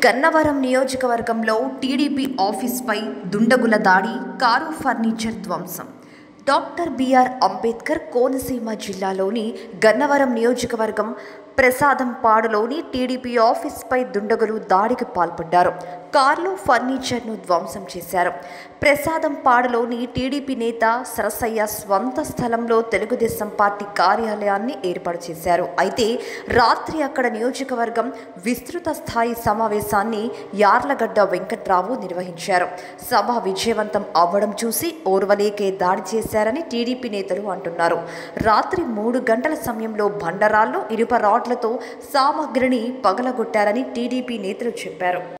గన్నవరం నియోజకవర్గంలో టీడీపీ ఆఫీస్పై దుండగుల దాడి కారు ఫర్నిచర్ ధ్వంసం డాక్టర్ బిఆర్ అంబేద్కర్ కోనసీమ జిల్లాలోని గన్నవరం నియోజకవర్గం ప్రసాదంపాడులోని టీడీపీ ఆఫీస్పై దుండగులు దాడికి పాల్పడ్డారు కార్లు ఫర్నిచర్ను ధ్వంసం చేశారు ప్రసాదంపాడులోని టీడీపీ నేత సరసయ్య స్వంత స్థలంలో తెలుగుదేశం పార్టీ కార్యాలయాన్ని ఏర్పాటు చేశారు అయితే రాత్రి అక్కడ నియోజకవర్గం విస్తృత స్థాయి సమావేశాన్ని యార్లగడ్డ వెంకట్రావు నిర్వహించారు సభ విజయవంతం అవ్వడం చూసి ఓర్వలేకే దాడి చేశారని టీడీపీ నేతలు అంటున్నారు రాత్రి మూడు గంటల సమయంలో బండరాళ్ళు ఇనుప రాడ్లతో సామగ్రిని పగలగొట్టారని టీడీపీ నేతలు చెప్పారు